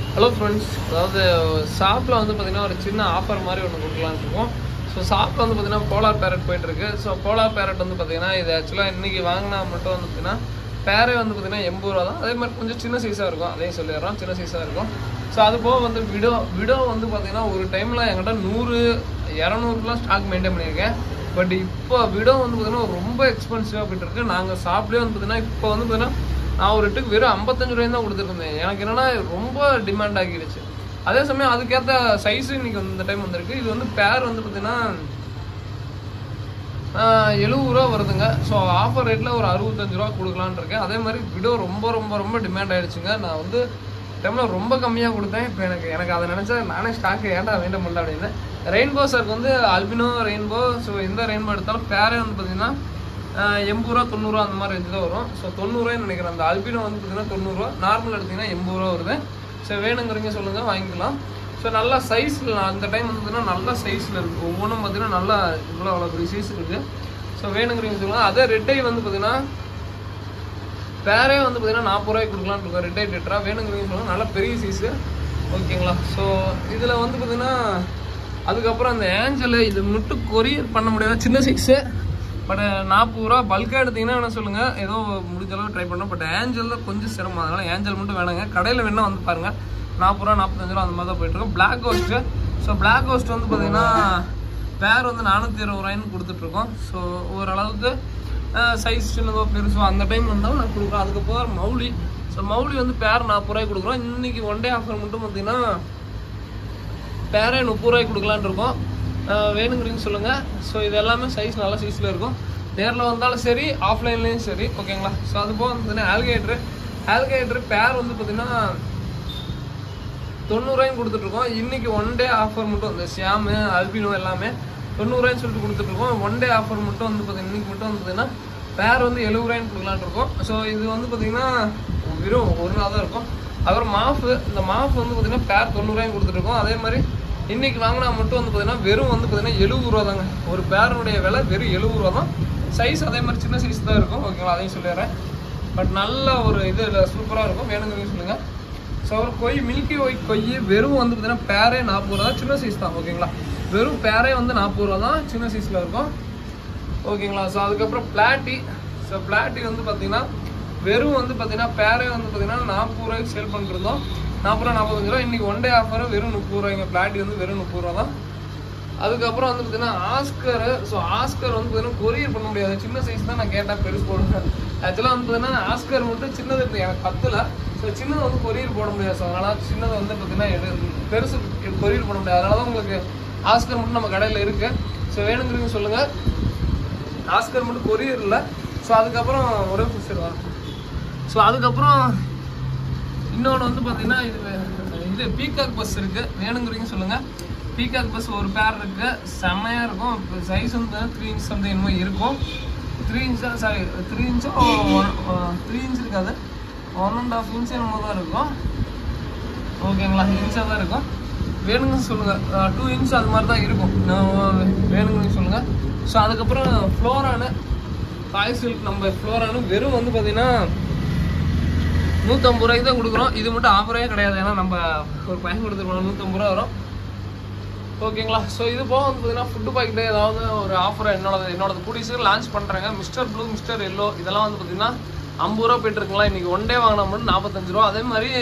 hello friends அதாவது ஷாப்பில் வந்து பார்த்தீங்கன்னா ஒரு சின்ன ஆஃபர் மாதிரி ஒன்று கொடுக்கலான்னு இருக்கோம் ஸோ ஷாப்பில் வந்து பார்த்தீங்கன்னா போலார் பேரட் போயிட்டுருக்கு ஸோ போலார் பேரட் வந்து பார்த்தீங்கன்னா இது ஆக்சுவலாக இன்றைக்கி வாங்கினா மட்டும் வந்து பார்த்தீங்கன்னா பேரே வந்து பார்த்தீங்கன்னா எண்பது ரூபா தான் அதே மாதிரி கொஞ்சம் சின்ன சைஸாக இருக்கும் அதையும் சொல்லிடுறோம் சின்ன சைஸாக இருக்கும் ஸோ அது போக வந்து விடோ விடோ வந்து பார்த்தீங்கன்னா ஒரு டைமில் என்கிட்ட நூறு இரநூறுலாம் ஸ்டாக் மெயின்டைன் பண்ணியிருக்கேன் பட் இப்போ விடோ வந்து பார்த்தீங்கன்னா ரொம்ப எக்ஸ்பென்சிவாக போயிட்டு இருக்கு நாங்கள் ஷாப்லேயே வந்து பார்த்தீங்கன்னா இப்போ வந்து பார்த்தீங்கன்னா நான் ஒரு இட்டுக்கு வெறும் ஐம்பத்தஞ்சு ரூபாய் தான் கொடுத்துருந்தேன் எனக்கு என்னன்னா ரொம்ப டிமாண்ட் ஆகிடுச்சு அதே சமயம் அதுக்கேற்ற சைஸு இன்னைக்கு இந்த டைம் வந்திருக்கு இது வந்து பேர் வந்து பார்த்தீங்கன்னா எழுபது ரூபா வருதுங்க ஸோ ஆஃபர் ரேட்டில் ஒரு அறுபத்தஞ்சு ரூபா கொடுக்கலான்னு இருக்கேன் அதே மாதிரி விடோ ரொம்ப ரொம்ப ரொம்ப டிமாண்ட் ஆயிடுச்சுங்க நான் வந்து டைமில் ரொம்ப கம்மியாக கொடுத்தேன் இப்போ எனக்கு எனக்கு அதை நினச்சா நானே ஸ்டாக் ஏன்டா வேண்டாம் பண்ணல அப்படின்னு ரெயின்போ சார்க்கு வந்து அல்பினோ ரெயின்போ ஸோ எந்த ரெயின்போ எடுத்தாலும் பேரே வந்து பார்த்தீங்கன்னா ஆஹ் எண்பது ரூபா தொண்ணூறுரூவா அந்த மாதிரி ரேஞ்சு தான் வரும் ஸோ தொண்ணூறுரூவான்னு நினைக்கிறேன் அந்த அல்பினோ வந்து பார்த்தீங்கன்னா தொண்ணூறுரூவா நார்மல் எடுத்தீங்கன்னா எண்பது ரூபா வருது ஸோ வேணுங்கிறீங்க சொல்லுங்கள் வாங்கிக்கலாம் ஸோ நல்லா சைஸில் அந்த டைம் வந்து பார்த்தீங்கன்னா நல்ல சைஸில் இருக்குது ஒவ்வொன்றும் பார்த்தீங்கன்னா நல்லா இவ்வளோ அவ்வளோ பெரிய சைஸ் இருக்குது ஸோ வேணுங்கிறீங்க சொல்லுங்கள் அதே ரெட்டை வந்து பார்த்தீங்கன்னா பேரே வந்து பார்த்தீங்கன்னா நாற்பது ரூபாய்க்கு கொடுக்கலான்னு இருக்கோம் ரெட்டை லிட்டரா வேணுங்கிறீங்க சொல்லுங்கள் நல்ல பெரிய சைஸு ஓகேங்களா ஸோ இதில் வந்து பார்த்தீங்கன்னா அதுக்கப்புறம் அந்த ஏஞ்சல் இது மட்டும் கொரியர் பண்ண முடியாத சின்ன சைஸு பட் நாற்பது ரூபா பல்காக எடுத்தீங்கன்னா என்ன சொல்லுங்கள் ஏதோ முடிஞ்ச அளவு ட்ரை பண்ணோம் பட் ஏஞ்சல் தான் கொஞ்சம் சிரமம் அதனால் ஏஞ்சல் மட்டும் வேணாங்க கடையில் வேணால் வந்து பாருங்கள் நாற்பது ரூபா நாற்பத்தஞ்சு ரூபா அந்த மாதிரி தான் போயிட்டுருக்கோம் black ghost so black ghost வந்து பார்த்தீங்கன்னா பேர் வந்து நானூற்றி இருபது ரூபாய்ன்னு கொடுத்துட்ருக்கோம் ஸோ ஓரளவுக்கு சைஸ் சின்னதோ பெருசோ அந்த டைம் வந்தாலும் நான் கொடுக்குறோம் அதுக்கப்புறம் மௌலி ஸோ மௌலி வந்து பேர் நாற்பது ரூபாய்க்கு கொடுக்குறோம் இன்னைக்கு ஒன் டே ஆஃபர் மட்டும் பார்த்தீங்கன்னா பேரே முப்பது ரூபாய்க்கு கொடுக்கலான்னு இருக்கோம் அஹ் வேணுங்கிறீங்க சொல்லுங்கள் ஸோ இது எல்லாமே சைஸ் நல்ல சைஸில் இருக்கும் நேரில் வந்தாலும் சரி ஆஃப்லைன்லேயும் சரி ஓகேங்களா ஸோ அது போக வந்து ஆல்கேட்ரு ஆல்கேட்ரு பேர் வந்து பார்த்தீங்கன்னா தொண்ணூறுரூவாயும் கொடுத்துட்ருக்கோம் இன்னைக்கு ஒன் டே ஆஃபர் மட்டும் இந்த ஷியாமு அல்பினோ எல்லாமே தொண்ணூறுரூவாய்னு சொல்லிட்டு கொடுத்துட்ருக்கோம் ஒன் டே ஆஃபர் மட்டும் வந்து பார்த்தீங்கன்னா இன்னைக்கு மட்டும் வந்து பார்த்தீங்கன்னா பேர் வந்து எழுபது ரூபாய்ன்னு கொடுக்கலான்னு இருக்கோம் ஸோ இது வந்து பார்த்தீங்கன்னா வெறும் ஒரு நாள் தான் இருக்கும் அப்புறம் மாஃபு இந்த மாஃப் வந்து பார்த்தீங்கன்னா பேர் தொண்ணூறுரூவாயும் கொடுத்துட்ருக்கோம் அதே மாதிரி இன்னைக்கு வாங்கினா மட்டும் வந்து பார்த்தீங்கன்னா வெறும் வந்து பார்த்தீங்கன்னா எழுபது ரூபா தாங்க ஒரு பேரனுடைய விலை வெறும் எழுபது ரூபா தான் சைஸ் அதே மாதிரி சின்ன சைஸ் தான் இருக்கும் ஓகேங்களா அதையும் சொல்லிடுறேன் பட் நல்ல ஒரு இது சூப்பராக இருக்கும் வேணுங்கிறீங்க சொல்லுங்கள் ஸோ ஒரு கொய் மில்கி ஒயிட் கொய் வெறும் வந்து பார்த்தீங்கன்னா பேரே நாற்பது ரூபா தான் சின்ன சைஸ் தான் ஓகேங்களா வெறும் பேரே வந்து நாற்பது ரூபா தான் சின்ன சைஸில் இருக்கும் ஓகேங்களா ஸோ அதுக்கப்புறம் பிளாட்டி ஸோ பிளாட்டி வந்து பார்த்தீங்கன்னா வெறும் வந்து பார்த்தீங்கன்னா பேரே வந்து பார்த்தீங்கன்னா நாற்பது ரூபாய்க்கு சேல் பண்ணிருந்தோம் நாற்பது ரூபா நாற்பத்தஞ்சு ரூபா இன்னைக்கு ஒன் டே ஆஃபர் வெறும் முப்பது ரூபாய்ங்க பிளாட்டி வந்து வெறும் முப்பது ரூபா தான் அதுக்கப்புறம் வந்து பார்த்தீங்கன்னா ஆஸ்கர் ஸோ ஆஸ்கர் வந்து பார்த்தீங்கன்னா கொரியர் பண்ண முடியாது சின்ன சைஸ் தான் நான் கேட்டேன் பெருசு போடுவேன் ஆக்சுவலாக வந்து பார்த்தீங்கன்னா ஆஸ்கர் மட்டும் சின்னது இருக்கு எனக்கு பத்தில் ஸோ சின்னது வந்து கொரியர் போட முடியாது ஸோ அதனால் சின்னது வந்து பார்த்தீங்கன்னா எடு பெருசு கொரியர் பண்ண முடியாது அதனால தான் உங்களுக்கு ஆஸ்கர் மட்டும் நம்ம கடையில் இருக்குது ஸோ வேணுங்கிறீங்க சொல்லுங்கள் ஆஸ்கர் மட்டும் கொரியர் இல்லை ஸோ அதுக்கப்புறம் ஒரே சரி வரும் ஸோ அதுக்கப்புறம் இன்னொன்று வந்து பார்த்தீங்கன்னா இது இது பீகாக் பஸ் இருக்குது வேணுங்கிறீங்க சொல்லுங்கள் பீகாக் பஸ் ஒரு பேர் இருக்குது செம்மையாக இருக்கும் சைஸ் வந்து த்ரீ இன்ச் சம்திங் என்னமோ இருக்கும் த்ரீ இன்ச் தான் சாரி த்ரீ இன்ச்சோ த்ரீ இன்ச் இருக்காது ஒன் அண்ட் ஆஃப் இன்ச் என்னமோ தான் இருக்கும் ஓகேங்களா இன்ச்சாக தான் இருக்கும் வேணுங்க சொல்லுங்கள் டூ இன்ச் அது மாதிரி தான் இருக்கும் நான் வேணுங்கன்னு சொல்லுங்கள் ஸோ அதுக்கப்புறம் ஃப்ளோரானு காய் சில்க் நம்ம ஃப்ளோரானு வெறும் வந்து பார்த்தீங்கன்னா நூற்றம்பது ரூபாய்க்கு தான் கொடுக்குறோம் இது மட்டும் ஆஃபரே கிடையாது ஏன்னா நம்ம ஒரு பையன் கொடுத்துருக்கோம் நூற்றம்பது ரூபா வரும் ஓகேங்களா ஸோ இது போக வந்து பார்த்தீங்கன்னா ஃபுட்டு பாக்கெட்டு ஏதாவது ஒரு ஆஃபர் என்னோட என்னோட கூடிய லான்ச் பண்ணுறாங்க மிஸ்டர் ப்ளூ மிஸ்டர் எல்லோ இதெல்லாம் வந்து பார்த்தீங்கன்னா ஐம்பது ரூபா போயிட்டு இருக்கலாம் இன்றைக்கி ஒன் டே வாங்கினா மட்டும் நாற்பத்தஞ்சு ரூபா அதே மாதிரி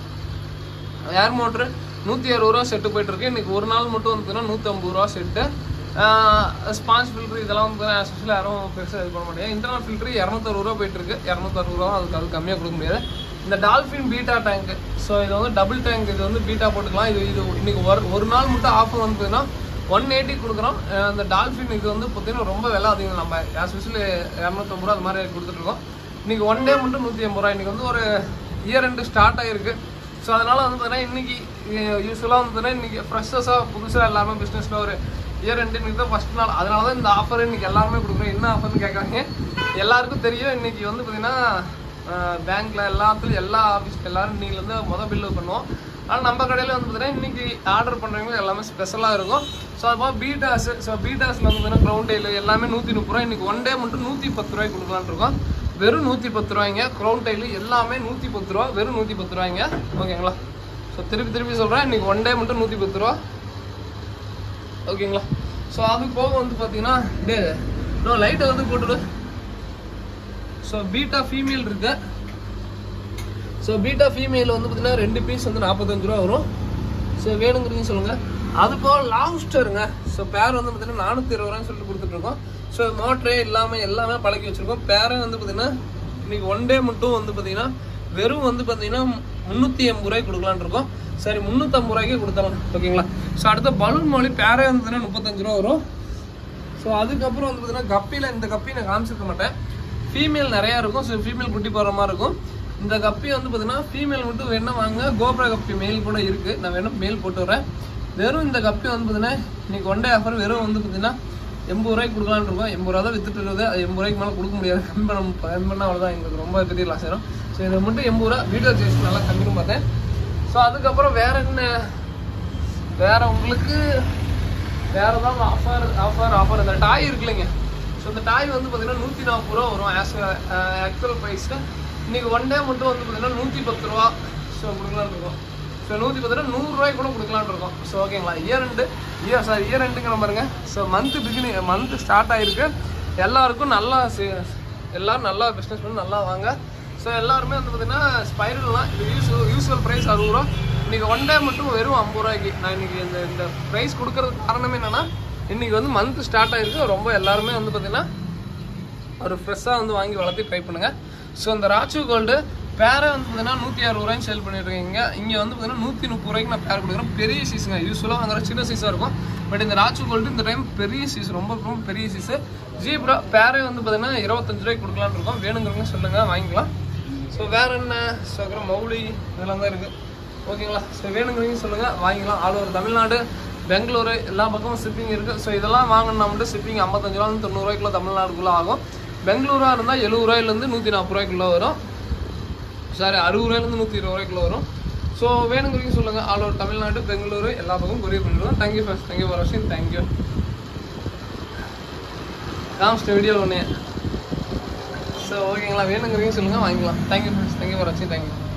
ஏர் மோட்ரு நூற்றி அறுபது ரூபா செட்டு போயிட்டு இருக்கு இன்னைக்கு ஒரு நாள் மட்டும் வந்து பார்த்தீங்கன்னா நூற்றம்பது ரூபா செட்டு ஸ்பாஞ்ச் ஃபில்ட்ரு இதெல்லாம் வந்து ஸ்பெஷலாக யாரும் பெருசாக இது பண்ண முடியாது இன்டர்னல் ஃபில்ட்ரு இரநூத்தறுபது ரூபா போயிட்டு இருக்கு இரநூத்தறுபது ரூபா அதுக்கு அது கம்மியாக கொடுக்க முடியாது இந்த டால்ஃபின் பீட்டா டேங்க் ஸோ இது வந்து டபுள் டேங்க் இது வந்து பீட்டா போட்டுக்கலாம் இது இது இன்னைக்கு ஒரு ஒரு நாள் மட்டும் ஆஃபர் வந்து பார்த்தீங்கன்னா ஒன் எயிட்டி கொடுக்குறோம் அஹ் அந்த டால்ஃபின் இது வந்து பார்த்தீங்கன்னா ரொம்ப விலை அதிகம் நம்ம ஸ்பெஷல் இரநூத்தம்பது ரூபா அது மாதிரி கொடுத்துட்ருக்கோம் இன்னைக்கு ஒன் டே மட்டும் நூற்றி ஐம்பது ரூபா இன்னைக்கு வந்து ஒரு இயர் ரெண்டு ஸ்டார்ட் ஆகிருக்கு ஸோ அதனால வந்து பார்த்தீங்கன்னா இன்னைக்கு யூஸ்வலாக வந்து பார்த்தீங்கன்னா இன்னைக்கு ஃப்ரெஷஸாக புதுசாக எல்லாருமே பிஸ்னஸில் ஒரு இயர் ரெண்டு இன்னைக்கு தான் ஃபஸ்ட் நாள் அதனால தான் இந்த ஆஃபர் இன்னைக்கு எல்லாருமே கொடுக்குறோம் என்ன ஆஃபர்னு கேட்குறாங்க எல்லாருக்கும் தெரியும் இன்னைக்கு வந்து பார்த்தீங்கன்னா பேங்க்ல எல்லாத்துலையும் எல்லா ஆஃபீஸ் எல்லாரும் இன்னைக்கு வந்து மொதல் பில்லு பண்ணுவோம் ஆனால் நம்ம கடையில் வந்து பார்த்தீங்கன்னா இன்னைக்கு ஆர்டர் பண்ணுறவங்க எல்லாமே ஸ்பெஷலாக இருக்கும் ஸோ அது போக பீட்டாஸ் ஸோ பீட்டாஸில் வந்து பார்த்தீங்கன்னா க்ரௌண்ட் டெய்லு எல்லாமே நூற்றி முப்பது ரூபா இன்னைக்கு ஒன் டே மட்டும் நூற்றி பத்து ரூபாய்க்கு கொடுக்கலான்னு இருக்கோம் வெறும் நூற்றி பத்து ரூபாய்ங்க க்ரௌண்ட் டைலு எல்லாமே நூற்றி பத்து ரூபா வெறும் நூற்றி பத்து ரூபாய்ங்க ஓகேங்களா ஸோ திருப்பி திருப்பி சொல்கிறேன் இன்னைக்கு ஒன் டே மட்டும் நூற்றி பத்து ரூபா ஓகேங்களா ஸோ அது போக வந்து பார்த்தீங்கன்னா டே இன்னும் லைட்டை வந்து போட்டுடு ஸோ பீட்டா ஃபீமேல் இருக்கு ஸோ பீட்டா ஃபீமேல் வந்து பார்த்தீங்கன்னா ரெண்டு பீஸ் வந்து நாற்பத்தஞ்சு ரூபா வரும் ஸோ வேணுங்கிறீங்க சொல்லுங்க அது போக லாப்ஸ்டருங்க ஸோ பேர் வந்து பார்த்தீங்கன்னா நானூற்றி இருபது ரூபான்னு சொல்லிட்டு கொடுத்துட்ருக்கோம் ஸோ மோட்டரே இல்லாமல் எல்லாமே பழக்கி வச்சிருக்கோம் பேரை வந்து பார்த்தீங்கன்னா இன்னைக்கு ஒன் டே மட்டும் வந்து பார்த்தீங்கன்னா வெறும் வந்து பார்த்தீங்கன்னா முந்நூற்றி எண்பது ரூபாய்க்கு கொடுக்கலான்னு இருக்கோம் சரி முந்நூற்றம்பது ரூபாய்க்கே கொடுத்தலாம் ஓகேங்களா ஸோ அடுத்த பலூன் மொழி பேரே வந்து பார்த்தீங்கன்னா முப்பத்தஞ்சு ரூபா வரும் ஸோ அதுக்கப்புறம் வந்து பார்த்தீங்கன்னா கப்பியில் இந்த கப்பி நான் காமிச்சிருக்க மாட்டேன் ஃபீமேல் நிறையா இருக்கும் ஸோ ஃபீமேல் குட்டி போகிற மாதிரி இருக்கும் இந்த கப்பி வந்து பார்த்தீங்கன்னா ஃபீமேல் மட்டும் வேணா வாங்க கோப்ரா கப்பி மேல் கூட இருக்குது நான் வேணும் மேல் போட்டு வரேன் வெறும் இந்த கப்பி வந்து பார்த்தீங்கன்னா இன்னைக்கு ஒன் டே ஆஃபர் வெறும் வந்து பார்த்தீங்கன்னா எண்பது ரூபாய்க்கு கொடுக்கலான்னு இருக்கோம் எண்பது ரூபா தான் வித்துட்டு இருக்குது அது எண்பது ரூபாய்க்கு மேலே கொடுக்க முடியாது கம்மி பண்ண கம்மி பண்ணால் அவ்வளோதான் எங்களுக்கு ரொம்ப பெரிய லாஸ் ஆயிரும் ஸோ இதை மட்டும் எண்பது ரூபா வீடியோ சேஸ் நல்லா கம்மின்னு பார்த்தேன் ஸோ அதுக்கப்புறம் வேற என்ன வேற உங்களுக்கு வேற ஏதாவது ஆஃபர் ஆஃபர் ஆஃபர் இந்த டாய் இருக்கு இல்லைங்க ஸோ இந்த டாய் வந்து பார்த்தீங்கன்னா நூற்றி நாற்பது ரூபா வரும் ஆஸ் ஆக்சுவல் ப்ரைஸில் இன்னைக்கு ஒன் டே மட்டும் வந்து பார்த்தீங்கன்னா நூற்றி பத்து ரூபா ஸோ கொடுக்கலான்னு இருக்கோம் ஸோ நூற்றி பத்து ரூபா நூறுரூவாய்க்கு கூட கொடுக்கலான்னு இருக்கோம் ஸோ ஓகேங்களா இயர் ரெண்டு இயர் சாரி இயர் ரெண்டுங்கிற பாருங்க so month beginning month start ஆயிருக்கு எல்லாருக்கும் நல்லா se- எல்லாரும் நல்லா பிஸ்னஸ் பண்ணி நல்லா வாங்க ஸோ எல்லாருமே வந்து பார்த்தீங்கன்னா ஸ்பைரல்லாம் இது யூஸ் யூஸ்வல் ப்ரைஸ் அறுபது ரூபா இன்னைக்கு ஒன் டே மட்டும் வெறும் ஐம்பது ரூபாய்க்கு நான் இன்னைக்கு இந்த இந்த ப்ரைஸ் கொடுக்கறதுக்கு காரணமே என்னன்னா இன்னைக்கு வந்து மந்த் ஸ்டார்ட் ஆயிருக்கு ரொம்ப எல்லாருமே வந்து பார்த்தீங்கன்னா ஒரு ஃப்ரெஷ்ஷாக வந்து வாங்கி வளர்த்து ட்ரை பண்ணுங்க ஸோ இந்த ராச்சு கோல்டு பேரை வந்து பார்த்தீங்கன்னா நூற்றி அறுபது ரூபாய்க்கு சேல் பண்ணிட்டு இருக்கீங்க இங்கே வந்து பார்த்தீங்கன்னா நூற்றி முப்பது ரூபாய்க்கு நான் பேர் கொடுக்குறேன் பெரிய சீஸுங்க யூஸ்வலாக வாங்குற சின்ன சீஸாக இருக்கும் பட் இந்த ராச்சு கோல்டு இந்த டைம் பெரிய சீஸ் ரொம்ப ரொம்ப பெரிய சீஸு ஜீப்ரா பேரே வந்து பார்த்தீங்கன்னா இருபத்தஞ்சு ரூபாய்க்கு கொடுக்கலான்னு இருக்கோம் வேணுங்கிறவங்க சொல்லுங்கள் வாங்கிக்கலாம் ஸோ வேற என்ன ஸோ அப்புறம் மௌலி இதெல்லாம் தான் இருக்குது ஓகேங்களா ஸோ வேணுங்கிறவங்க சொல்லுங்கள் வாங்கிக்கலாம் ஆல் ஓவர் தமிழ்நாடு பெங்களூரு எல்லா பக்கமும் ஷிப்பிங் இருக்குது ஸோ இதெல்லாம் வாங்கினா மட்டும் ஷிப்பிங் ஐம்பத்தஞ்சு ரூபாந்து தொண்ணூறுவாய்க்குள்ள தமிழ்நாடுக்குள்ளே ஆகும் பெங்களூராக இருந்தால் எழுபது ரூபாயிலேருந்து நூற்றி நாற்பது ரூபாய்க்குள்ளே வரும் சாரி அறுபது ரூபாயிலேருந்து நூற்றி இருபது ரூபாய்க்குள்ள வரும் ஸோ வேணுங்கிறவங்க சொல்லுங்கள் ஆல் ஓவர் தமிழ்நாடு பெங்களூரு எல்லா பக்கமும் கொரியர் பண்ணிடுவோம் தேங்க்யூ ஃபர்ஸ்ட் தேங்க்யூ ஃபார் வாட்சிங் தேங்க்யூ காமிச்சிட்ட வீடியோ ஒன்று ஸோ ஓகேங்களா வேணுங்கிறவங்க சொல்லுங்கள் வாங்கிக்கலாம் தேங்க்யூ ஃப்ரெண்ட்ஸ் தேங்க்யூ ஃபார் வாட்சிங் தேங்க்யூ